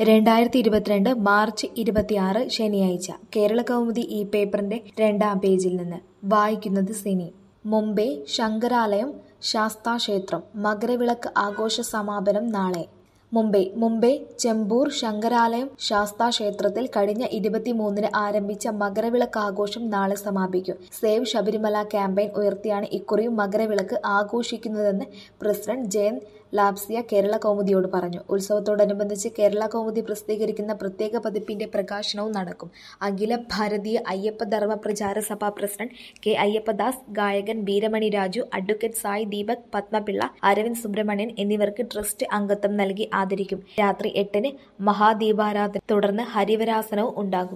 രണ്ടായിരത്തി ഇരുപത്തിരണ്ട് മാർച്ച് ഇരുപത്തിയാറ് ശനിയാഴ്ച കേരള കൗമുദി ഈ പേപ്പറിന്റെ രണ്ടാം പേജിൽ നിന്ന് വായിക്കുന്നത് സിനി മുംബൈ ശങ്കരാലയം ശാസ്താക്ഷേത്രം മകരവിളക്ക് ആഘോഷ സമാപനം നാളെ മുംബൈ മുംബൈ ചെമ്പൂർ ശങ്കരാലയം ശാസ്താ ക്ഷേത്രത്തിൽ കഴിഞ്ഞ ഇരുപത്തിമൂന്നിന് ആരംഭിച്ച മകരവിളക്ക് ആഘോഷം നാളെ സമാപിക്കും സേവ് ശബരിമല ക്യാമ്പയിൻ ഉയർത്തിയാണ് ഇക്കുറിയും മകരവിളക്ക് ആഘോഷിക്കുന്നതെന്ന് പ്രസിഡന്റ് ജയന്ത് ലാബ്സിയ കേരള കൗമുദിയോട് പറഞ്ഞു ഉത്സവത്തോടനുബന്ധിച്ച് കേരള കൗമുദി പ്രസിദ്ധീകരിക്കുന്ന പ്രത്യേക പതിപ്പിന്റെ പ്രകാശനവും നടക്കും അഖില ഭാരതീയ അയ്യപ്പ ധർമ്മ പ്രചാര സഭ പ്രസിഡന്റ് കെ അയ്യപ്പദാസ് ഗായകൻ വീരമണി രാജു അഡ്വക്കേറ്റ് സായ് ദീപക് പത്മപിള്ള അരവിന്ദ് സുബ്രഹ്മണ്യൻ എന്നിവർക്ക് ട്രസ്റ്റ് അംഗത്വം നൽകി ആദരിക്കും രാത്രി എട്ടിന് മഹാദീപാരാധന തുടർന്ന് ഹരിവരാസനവും ഉണ്ടാകും